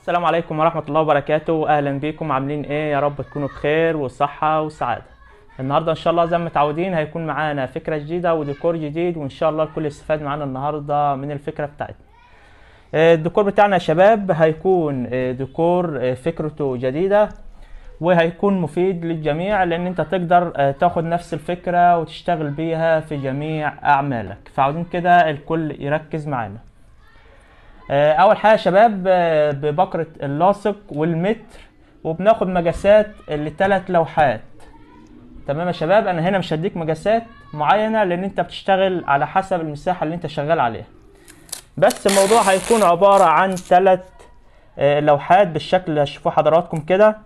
السلام عليكم ورحمة الله وبركاته أهلا بيكم عاملين إيه يا رب تكونوا بخير وصحة وسعادة النهاردة إن شاء الله زي ما متعودين هيكون معانا فكرة جديدة وديكور جديد وإن شاء الله الكل يستفاد معانا النهاردة من الفكرة بتاعتنا آه، الديكور بتاعنا يا شباب هيكون آه، ديكور آه، فكرته جديدة وهيكون مفيد للجميع لأن أنت تقدر آه، تاخد نفس الفكرة وتشتغل بيها في جميع أعمالك فعاوزين كده الكل يركز معانا آه، اول حاجه يا شباب آه، ببكره اللاصق والمتر وبناخد مقاسات لثلاث لوحات تمام يا شباب انا هنا مش هديك مقاسات معينه لان انت بتشتغل على حسب المساحه اللي انت شغال عليها بس الموضوع هيكون عباره عن ثلاث لوحات بالشكل اللي هتشوفوه حضراتكم كده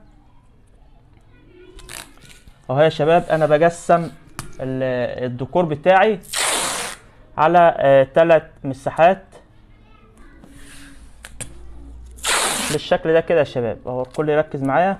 اهو يا شباب انا بقسم ال- الديكور بتاعي على ثلاث مساحات بالشكل ده كده يا شباب اهو الكل يركز معايا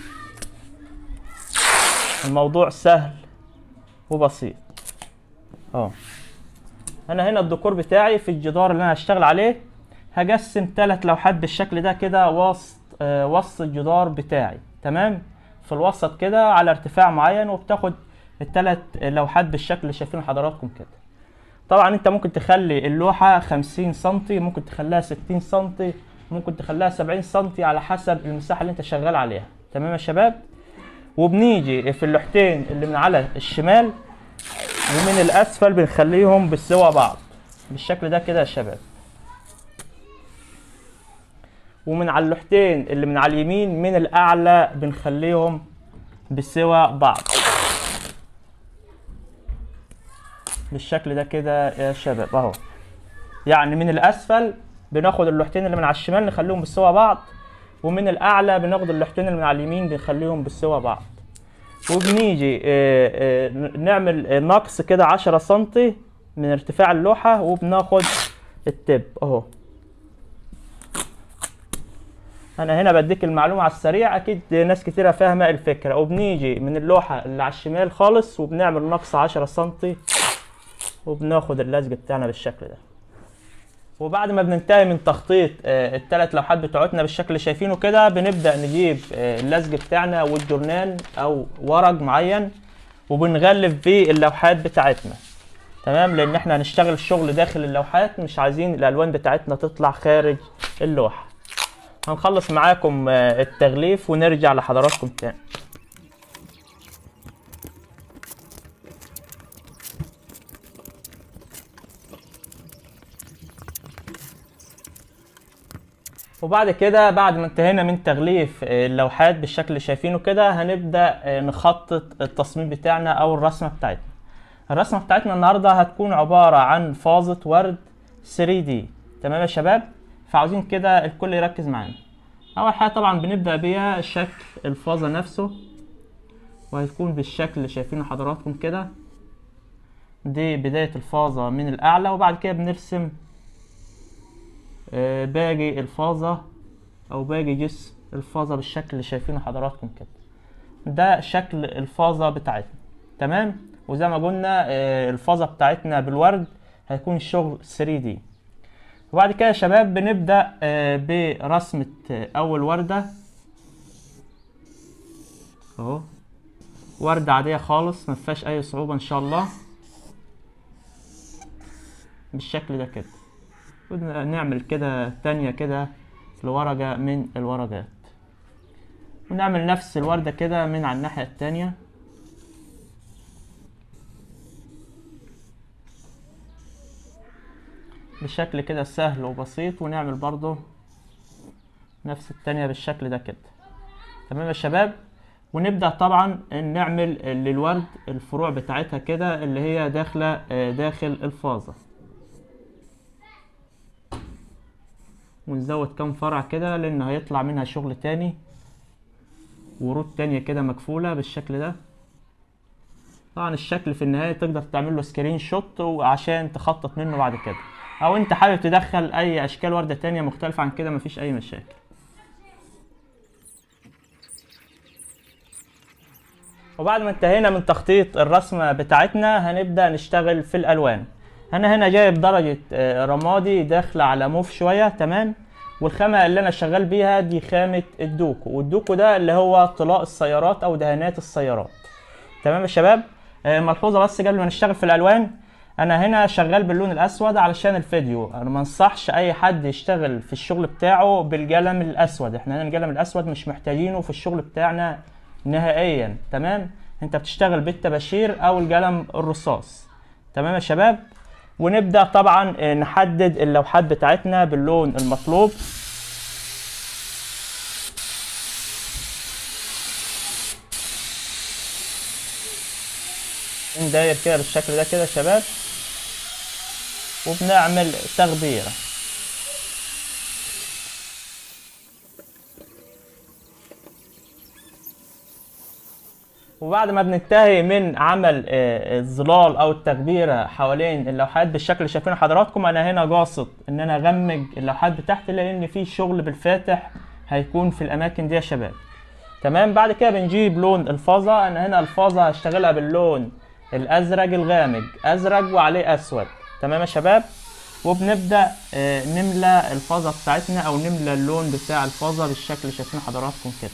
الموضوع سهل وبسيط اه انا هنا الديكور بتاعي في الجدار اللي انا هشتغل عليه هقسم ثلاث لوحات بالشكل ده كده وسط آه وسط الجدار بتاعي تمام في الوسط كده على ارتفاع معين وبتاخد الثلاث لوحات بالشكل اللي شايفينه حضراتكم كده طبعا انت ممكن تخلي اللوحة 50 سنتي ممكن تخليها 60 سنتي ممكن تخليها 70 سنتي على حسب المساحة اللي انت شغال عليها تمام يا شباب وبنيجي في اللوحتين اللي من على الشمال ومن الاسفل بنخليهم بسوا بعض بالشكل ده كده يا شباب ومن على اللوحتين اللي من على اليمين من الاعلى بنخليهم بسوا بعض بالشكل ده كده يا شباب اهو يعني من الاسفل بناخد اللوحتين اللي من على الشمال نخليهم بالسوا بعض ومن الاعلى بناخد اللوحتين اللي من على اليمين بنخليهم بالسوا بعض وبنيجي آه، آه، نعمل آه، نقص كده 10 سنتي من ارتفاع اللوحة وبناخد التب اهو انا هنا بديك المعلومة على السريع اكيد ناس كتيرة فاهمة الفكرة وبنيجي من اللوحة اللي على الشمال خالص وبنعمل نقص 10 سنتي وبناخد اللزق بتاعنا بالشكل ده وبعد ما بننتهي من تخطيط آه، الثلاث لوحات بتوعتنا بالشكل اللي شايفينه كده بنبدأ نجيب آه، اللزق بتاعنا والجورنان او ورق معين وبنغلف بيه اللوحات بتاعتنا تمام لان احنا هنشتغل الشغل داخل اللوحات مش عايزين الالوان بتاعتنا تطلع خارج اللوحة هنخلص معاكم آه، التغليف ونرجع لحضراتكم تاني وبعد كده بعد ما انتهينا من تغليف آه، اللوحات بالشكل اللي شايفينه كده هنبدأ آه، نخطط التصميم بتاعنا او الرسمة بتاعتنا الرسمة بتاعتنا النهاردة هتكون عبارة عن فازة ورد 3D تمام يا شباب فعاوزين كده الكل يركز معانا اول حاجة طبعا بنبدأ بيها شكل الفازة نفسه وهيكون بالشكل اللي شايفينه حضراتكم كده دي بداية الفازة من الأعلى وبعد كده بنرسم آه، باقي الفازة أو باقي جسم الفازة بالشكل اللي شايفينه حضراتكم كده ده شكل الفازة بتاعتنا تمام وزي ما قلنا آه، الفازة بتاعتنا بالورد هيكون الشغل 3D وبعد كده يا شباب بنبدأ آه، برسمة آه، أول وردة أهو وردة عادية خالص مفيهاش أي صعوبة إن شاء الله بالشكل ده كده ونعمل كده تانية كده لورقة من الورقات ونعمل نفس الوردة كده من على الناحية التانية بشكل كده سهل وبسيط ونعمل برضو نفس التانية بالشكل ده كده تمام يا شباب ونبدأ طبعا نعمل للورد الفروع بتاعتها كده اللي هي داخلة آه، داخل الفازة ونزود كام فرع كده لان هيطلع منها شغل تاني ورود تانية كده مكفولة بالشكل ده طبعا الشكل في النهاية تقدر تعمل له سكرين شوت وعشان تخطط منه بعد كده او انت حابب تدخل اي اشكال وردة تانية مختلفة عن كده مفيش اي مشاكل وبعد ما انتهينا من تخطيط الرسمة بتاعتنا هنبدأ نشتغل في الالوان انا هنا جايب درجة آه، رمادي داخلة على موف شوية تمام والخامة اللي انا شغال بيها دي خامة الدوكو والدوكو ده اللي هو طلاء السيارات او دهانات السيارات تمام يا شباب آه، ملحوظة بس قبل ما نشتغل في الالوان انا هنا شغال باللون الاسود علشان الفيديو انا ما انصحش اي حد يشتغل في الشغل بتاعه بالقلم الاسود احنا هنا القلم الاسود مش محتاجينه في الشغل بتاعنا نهائيا تمام انت بتشتغل بالطباشير او القلم الرصاص تمام يا شباب ونبدا طبعا آه، نحدد اللوحات بتاعتنا باللون المطلوب نداير كده بالشكل ده كده يا شباب وبنعمل تغبيره وبعد ما بننتهي من عمل آه، الظلال او التغبيره حوالين اللوحات بالشكل اللي شايفينه حضراتكم انا هنا قاصد ان انا اغمج اللوحات بتاعتي لان في شغل بالفاتح هيكون في الاماكن دي يا شباب تمام بعد كده بنجيب لون الفازة انا هنا الفازة هشتغلها باللون الازرق الغامق ازرق وعليه اسود تمام يا شباب وبنبدا آه، نملى الفازة بتاعتنا او نملى اللون بتاع الفازة بالشكل اللي شايفينه حضراتكم كده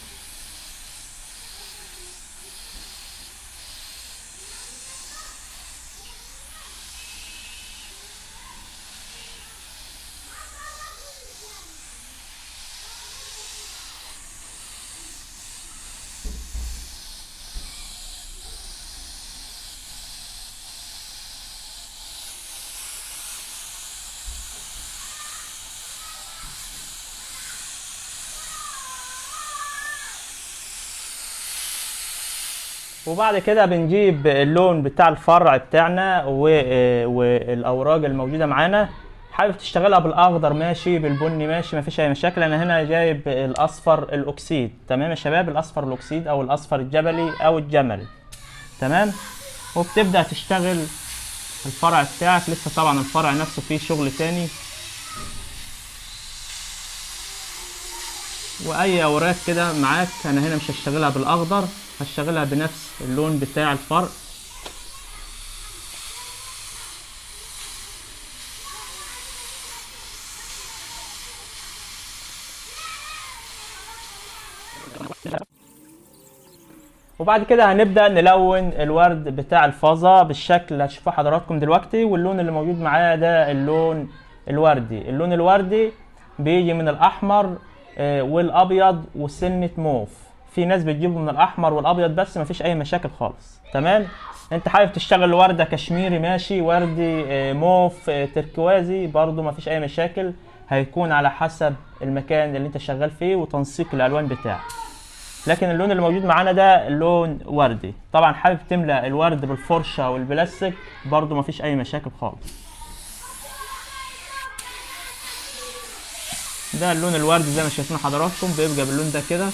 وبعد كده بنجيب اللون بتاع الفرع بتاعنا و- آه، والاوراق الموجوده معانا حابب تشتغلها بالاخضر ماشي بالبني ماشي مفيش اي مشاكل انا هنا جايب الاصفر الاكسيد تمام يا شباب الاصفر الاكسيد او الاصفر الجبلي او الجملي تمام وبتبدا تشتغل الفرع بتاعك لسه طبعا الفرع نفسه فيه شغل تاني واي اوراق كده معاك انا هنا مش هشتغلها بالاخضر هشتغلها بنفس اللون بتاع الفرع وبعد كده هنبدأ نلون الورد بتاع الفازة بالشكل اللي هتشوفوه حضراتكم دلوقتي واللون اللي موجود معايا ده اللون الوردي اللون الوردي بيجي من الأحمر آه، والأبيض وسنة موف في ناس بتجيبه من الأحمر والأبيض بس مفيش أي مشاكل خالص تمام انت حابب تشتغل وردة كشميري ماشي وردي آه، موف آه، تركوازي برضو مفيش أي مشاكل هيكون على حسب المكان اللي انت شغال فيه وتنسيق الألوان بتاعك لكن اللون اللي موجود معانا ده لون وردي طبعا حابب تملى الورد بالفرشه والبلاستيك برضو مفيش اي مشاكل خالص ده اللون الوردي زي ما شايفين حضراتكم بيبقى باللون ده كده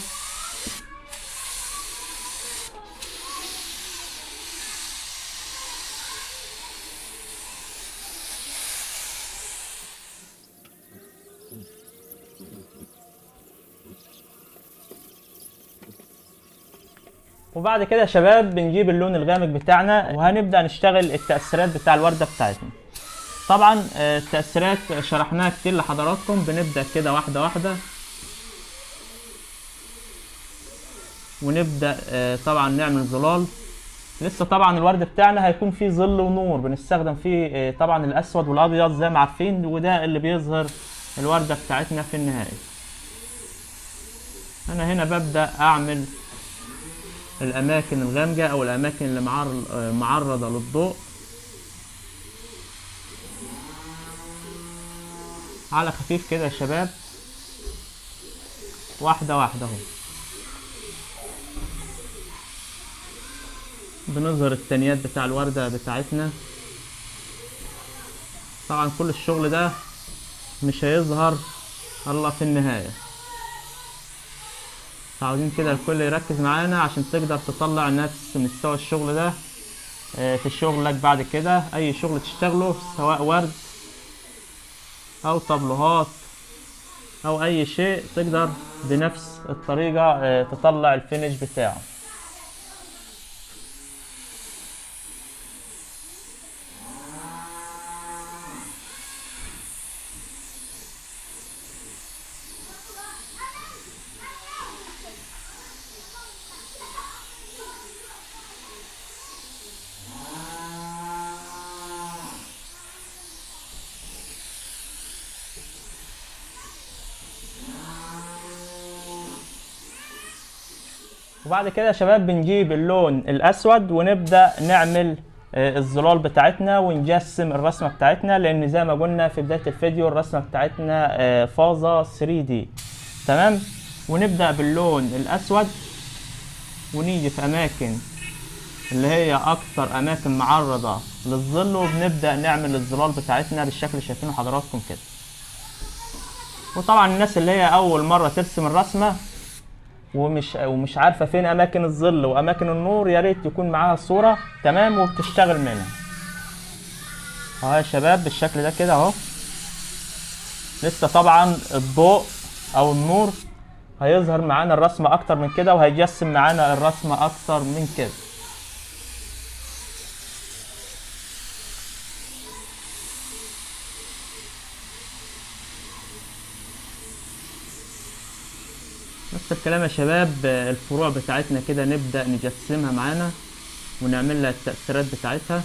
وبعد كده يا شباب بنجيب اللون الغامق بتاعنا وهنبدأ نشتغل التأثيرات بتاع الوردة بتاعتنا طبعا آه، التأثيرات شرحناها كتير لحضراتكم بنبدأ كده واحدة واحدة ونبدأ آه، طبعا نعمل ظلال لسه طبعا الورد بتاعنا هيكون فيه ظل ونور بنستخدم فيه آه، طبعا الأسود والأبيض زي ما عارفين وده اللي بيظهر الوردة بتاعتنا في النهاية أنا هنا ببدأ أعمل الأماكن الغامقة أو الأماكن اللي معر- آه، معرضة للضوء على خفيف كده يا شباب واحدة واحدة اهو بنظهر التنيات بتاع الوردة بتاعتنا طبعا كل الشغل ده مش هيظهر الا في النهاية عاوزين كده الكل يركز معانا عشان تقدر تطلع نفس مستوى الشغل ده آه، في شغلك بعد كده اي شغل تشتغله سواء ورد او طبلوهات او اي شيء تقدر بنفس الطريقة آه، تطلع الفينش بتاعه وبعد كده يا شباب بنجيب اللون الاسود ونبدا نعمل آه، الظلال بتاعتنا ونجسم الرسمه بتاعتنا لان زي ما قلنا في بدايه الفيديو الرسمه بتاعتنا آه، فازه 3 دي تمام ونبدا باللون الاسود ونيجي في اماكن اللي هي اكتر اماكن معرضه للظل وبنبدا نعمل الظلال بتاعتنا بالشكل اللي شايفينه حضراتكم كده وطبعا الناس اللي هي اول مره ترسم الرسمه ومش ومش عارفه فين اماكن الظل واماكن النور يا ريت يكون معاها الصوره تمام وبتشتغل منها اهو يا شباب بالشكل ده كده اهو لسه طبعا الضوء او النور هيظهر معانا الرسمه اكتر من كده وهيجسم معانا الرسمه اكتر من كده نفس الكلام يا شباب آه، الفروع بتاعتنا كده نبدأ نجسمها معانا ونعمل لها التأثيرات بتاعتها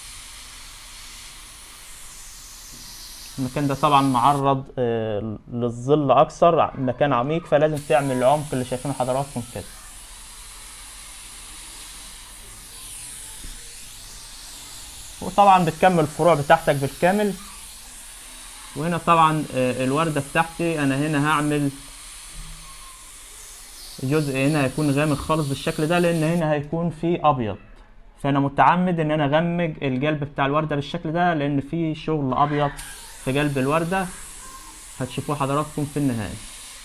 المكان ده طبعا معرض آه، للظل اكثر مكان عميق فلازم تعمل العمق اللي شايفينه حضراتكم كده وطبعا بتكمل الفروع بتاعتك بالكامل وهنا طبعا آه، الوردة بتاعتي انا هنا هعمل جزء هنا هيكون غامق خالص بالشكل ده لان هنا هيكون فيه ابيض فانا متعمد ان انا اغمج القلب بتاع الورده بالشكل ده لان فيه شغل ابيض في قلب الورده هتشوفوه حضراتكم في النهايه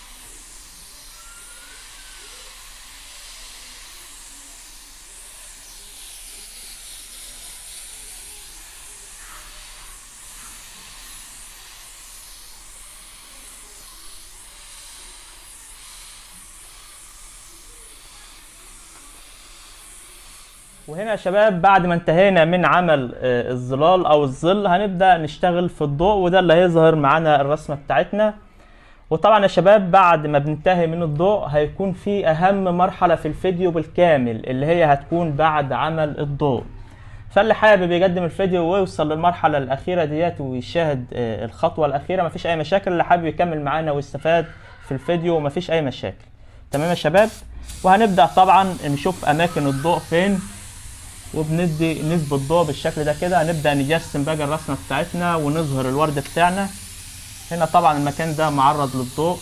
وهنا يا شباب بعد ما انتهينا من عمل آه، الظلال او الظل هنبدأ نشتغل في الضوء وده اللي هيظهر معانا الرسمة بتاعتنا وطبعا يا شباب بعد ما بننتهي من الضوء هيكون في اهم مرحلة في الفيديو بالكامل اللي هي هتكون بعد عمل الضوء فاللي حابب يقدم الفيديو ويوصل للمرحلة الأخيرة ديت ويشاهد آه، الخطوة الأخيرة مفيش أي مشاكل اللي حابب يكمل معانا ويستفاد في الفيديو مفيش أي مشاكل تمام يا شباب وهنبدأ طبعا نشوف أماكن الضوء فين وبندي نسبة ضوء بالشكل ده كده هنبدأ نجسم بقى الرسمة بتاعتنا ونظهر الورد بتاعنا هنا طبعا المكان ده معرض للضوء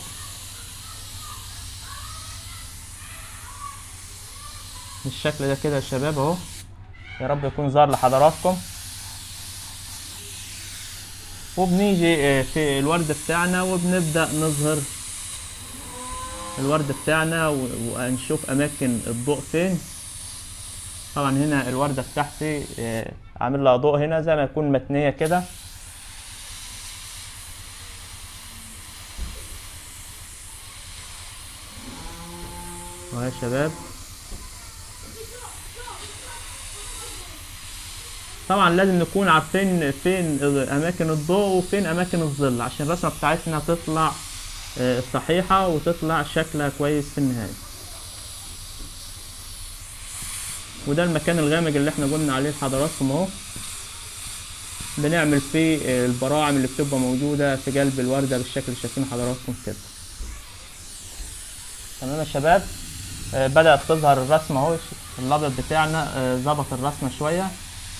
بالشكل ده كده يا شباب اهو يا رب يكون ظهر لحضراتكم وبنيجي آه، في الورد بتاعنا وبنبدأ نظهر الورد بتاعنا و- ونشوف أماكن الضوء فين طبعا هنا الوردة بتاعتي آه، عامل لها ضوء هنا زي ما يكون متنية كده اهو يا شباب طبعا لازم نكون عارفين فين اماكن الضوء وفين اماكن الظل عشان الرسمة بتاعتنا تطلع آه، صحيحة وتطلع شكلها كويس في النهاية وده المكان الغامق اللي احنا قلنا عليه لحضراتكم اهو بنعمل فيه آه، البراعم اللي بتبقى موجودة في قلب الوردة بالشكل اللي شايفين حضراتكم كده تمام يا شباب آه، بدأت تظهر الرسمة اهو الأبيض بتاعنا آه، ظبط الرسمة شوية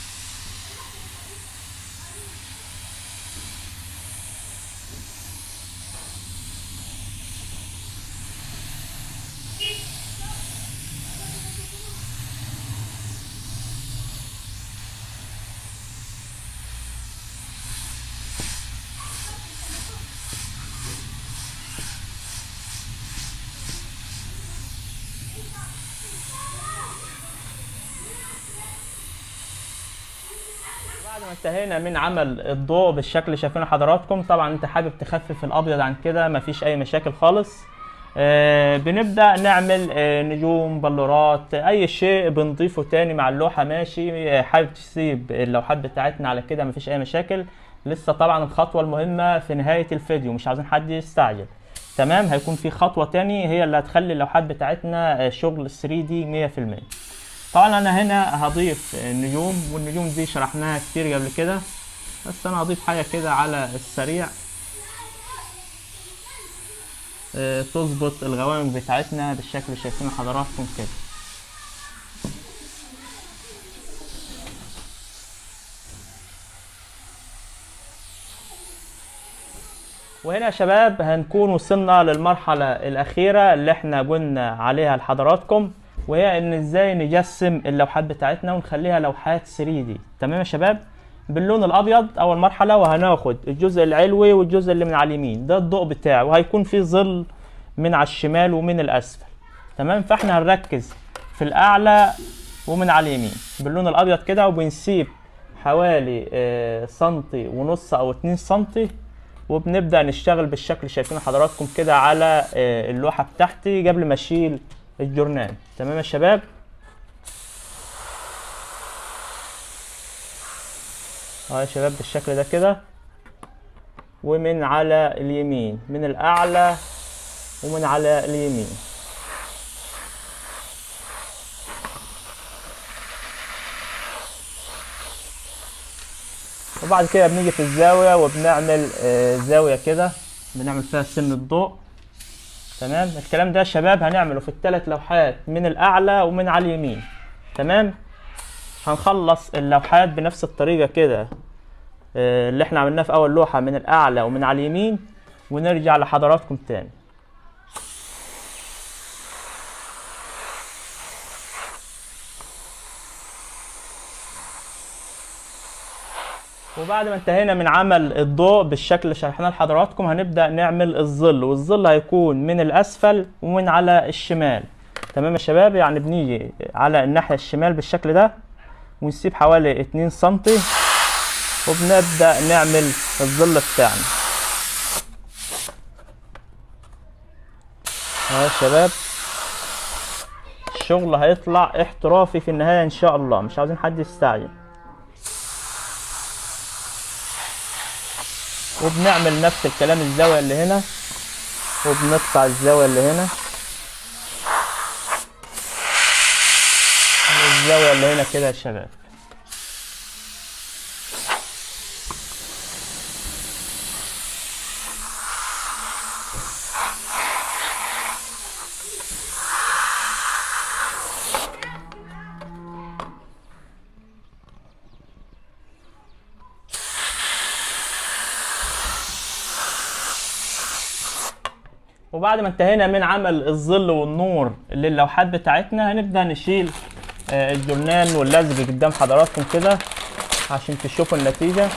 بعد ما انتهينا من عمل الضوء بالشكل اللي شايفينه حضراتكم طبعا انت حابب تخفف الابيض عن كده مفيش اي مشاكل خالص آه بنبدا نعمل آه نجوم بلورات اي شيء بنضيفه تاني مع اللوحه ماشي آه حابب تسيب اللوحات بتاعتنا على كده مفيش اي مشاكل لسه طبعا الخطوه المهمه في نهايه الفيديو مش عايزين حد يستعجل تمام هيكون في خطوه تاني هي اللي هتخلي اللوحات بتاعتنا آه، شغل 3 دي 100% طبعا انا هنا هضيف النجوم والنجوم دي شرحناها كتير قبل كده بس انا هضيف حاجه كده على السريع آه، تظبط الغوامق بتاعتنا بالشكل اللي شايفينه حضراتكم كده وهنا يا شباب هنكون وصلنا للمرحلة الأخيرة اللي احنا قلنا عليها لحضراتكم وهي ان ازاي نجسم اللوحات بتاعتنا ونخليها لوحات 3 دي تمام يا شباب باللون الابيض اول مرحله وهناخد الجزء العلوي والجزء اللي من على اليمين ده الضوء بتاعه وهيكون فيه ظل من على الشمال ومن الاسفل تمام فاحنا هنركز في الاعلى ومن على اليمين باللون الابيض كده وبنسيب حوالي آه، سنتي ونص او اتنين سنتي وبنبدا نشتغل بالشكل اللي شايفينه حضراتكم كده على آه، اللوحه بتاعتي قبل ما اشيل الجورنال تمام يا شباب اه يا شباب بالشكل ده كده ومن على اليمين من الاعلى ومن على اليمين وبعد كده بنيجي في الزاوية وبنعمل آه، زاوية كده بنعمل فيها سن الضوء تمام الكلام ده يا شباب هنعمله في الثلاث لوحات من الاعلى ومن على اليمين تمام هنخلص اللوحات بنفس الطريقة كده آه، اللي احنا عملناه في اول لوحة من الاعلى ومن على اليمين ونرجع لحضراتكم تاني وبعد ما انتهينا من عمل الضوء بالشكل اللي شرحناه لحضراتكم هنبدأ نعمل الظل والظل هيكون من الأسفل ومن على الشمال تمام يا شباب يعني بنيجي على الناحية الشمال بالشكل ده ونسيب حوالي 2 سنتي وبنبدأ نعمل الظل بتاعنا اهو يا شباب الشغل هيطلع احترافي في النهاية ان شاء الله مش عاوزين حد يستعجل وبنعمل نفس الكلام الزاوية اللي هنا وبنقطع الزاوية اللي هنا الزاوية اللي هنا كده يا شباب وبعد ما انتهينا من عمل الظل والنور للوحات بتاعتنا هنبدأ نشيل آه، الجرنان واللزق قدام حضراتكم كده عشان تشوفوا النتيجة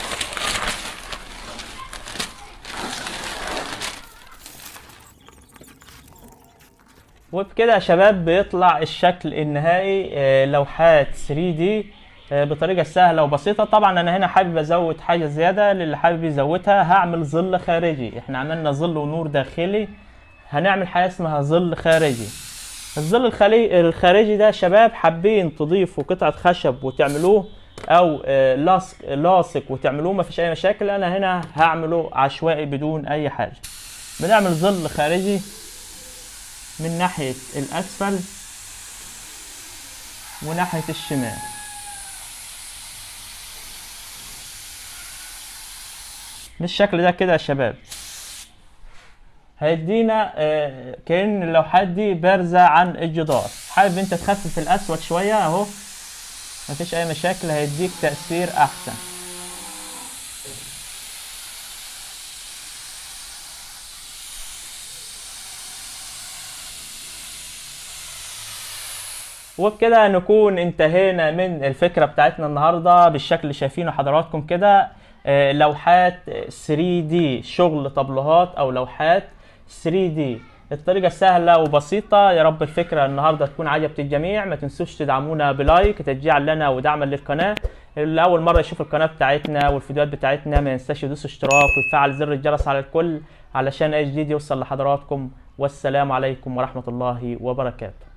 وبكده يا شباب بيطلع الشكل النهائي آه، لوحات 3D آه، بطريقة سهلة وبسيطة طبعا انا هنا حابب ازود حاجة زيادة للي حابب يزودها هعمل ظل خارجي احنا عملنا ظل ونور داخلي هنعمل حاجة اسمها ظل خارجي الظل الخلي... الخارجي ده يا شباب حابين تضيفوا قطعة خشب وتعملوه او آه، لاصق لاصق وتعملوه مفيش اي مشاكل انا هنا هعمله عشوائي بدون اي حاجة بنعمل ظل خارجي من ناحية الاسفل وناحية الشمال بالشكل ده كده يا شباب هيدينا آه، كأن اللوحات دي بارزة عن الجدار حابب انت تخفف الاسود شوية اهو مفيش اي مشاكل هيديك تأثير احسن وبكده نكون انتهينا من الفكرة بتاعتنا النهاردة بالشكل اللي شايفينه حضراتكم كده آه، لوحات 3D شغل طبلوهات او لوحات 3D الطريقة سهلة وبسيطة يا رب الفكرة النهاردة تكون عجبت الجميع ما تنسوش تدعمونا بلايك تشجيعا لنا ودعما للقناة اللي أول مرة يشوف القناة بتاعتنا والفيديوهات بتاعتنا ما ينساش يدوس اشتراك ويفعل زر الجرس على الكل علشان أي جديد يوصل لحضراتكم والسلام عليكم ورحمة الله وبركاته